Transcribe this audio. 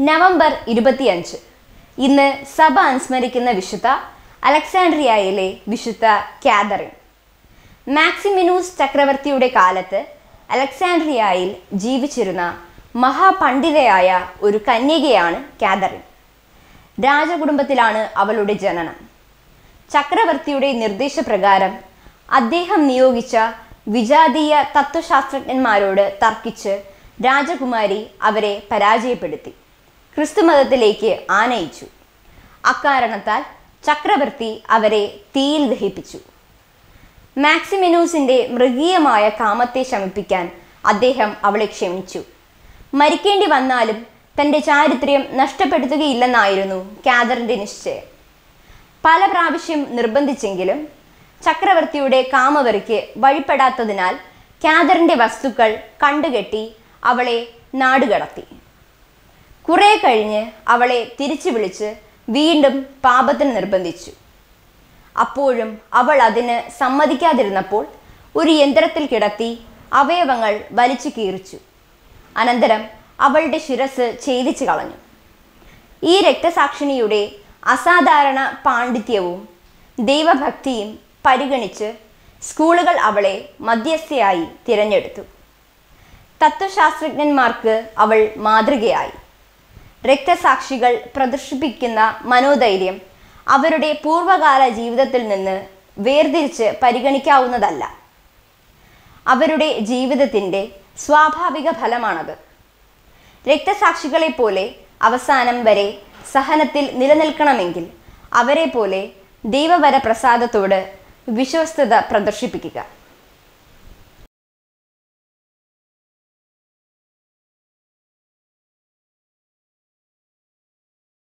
November ഇരുപത്തിയഞ്ച് ഇന്ന് സഭ അനുസ്മരിക്കുന്ന വിശുദ്ധ അലക്സാണ്ട്രിയയിലെ വിശുദ്ധ കാതറിൻ മാക്സിമിനൂസ് ചക്രവർത്തിയുടെ കാലത്ത് അലക്സാണ്ട്രിയയിൽ ജീവിച്ചിരുന്ന മഹാപണ്ഡിതയായ ഒരു കന്യകയാണ് കാതറിൻ രാജകുടുംബത്തിലാണ് അവളുടെ ജനനം ചക്രവർത്തിയുടെ നിർദ്ദേശപ്രകാരം അദ്ദേഹം നിയോഗിച്ച വിജാതീയ തത്വശാസ്ത്രജ്ഞന്മാരോട് തർക്കിച്ച് രാജകുമാരി അവരെ പരാജയപ്പെടുത്തി ക്രിസ്തുമതത്തിലേക്ക് ആനയിച്ചു അക്കാരണത്താൽ ചക്രവർത്തി അവരെ തീയിൽ ദഹിപ്പിച്ചു മാക്സിമിനൂസിന്റെ മൃഗീയമായ കാമത്തെ ശമിപ്പിക്കാൻ അദ്ദേഹം അവളെ ക്ഷമിച്ചു മരിക്കേണ്ടി വന്നാലും തന്റെ ചാരിത്ര്യം നഷ്ടപ്പെടുത്തുകയില്ലെന്നായിരുന്നു കാതറിന്റെ നിശ്ചയം പല പ്രാവശ്യം നിർബന്ധിച്ചെങ്കിലും ചക്രവർത്തിയുടെ കാമവറിക്ക് വഴിപ്പെടാത്തതിനാൽ കാതറിന്റെ വസ്തുക്കൾ കണ്ടുകെട്ടി അവളെ നാടുകടത്തി കുറെ കഴിഞ്ഞ് അവളെ തിരിച്ചു വിളിച്ച് വീണ്ടും പാപത്തിന് നിർബന്ധിച്ചു അപ്പോഴും അവൾ അതിന് സമ്മതിക്കാതിരുന്നപ്പോൾ ഒരു യന്ത്രത്തിൽ കിടത്തി അവയവങ്ങൾ വലിച്ചു കീറിച്ചു അനന്തരം അവളുടെ ശിരസ് ഛേദിച്ചു കളഞ്ഞു ഈ രക്തസാക്ഷിണിയുടെ അസാധാരണ പാണ്ഡിത്യവും ദൈവഭക്തിയും പരിഗണിച്ച് സ്കൂളുകൾ അവളെ മധ്യസ്ഥയായി തിരഞ്ഞെടുത്തു തത്വശാസ്ത്രജ്ഞന്മാർക്ക് അവൾ മാതൃകയായി രക്തസാക്ഷികൾ പ്രദർശിപ്പിക്കുന്ന മനോധൈര്യം അവരുടെ പൂർവകാല ജീവിതത്തിൽ നിന്ന് വേർതിരിച്ച് പരിഗണിക്കാവുന്നതല്ല അവരുടെ ജീവിതത്തിൻ്റെ സ്വാഭാവിക ഫലമാണത് രക്തസാക്ഷികളെ പോലെ അവസാനം വരെ സഹനത്തിൽ നിലനിൽക്കണമെങ്കിൽ അവരെ പോലെ ദൈവവര പ്രസാദത്തോട് വിശ്വസ്തത പ്രദർശിപ്പിക്കുക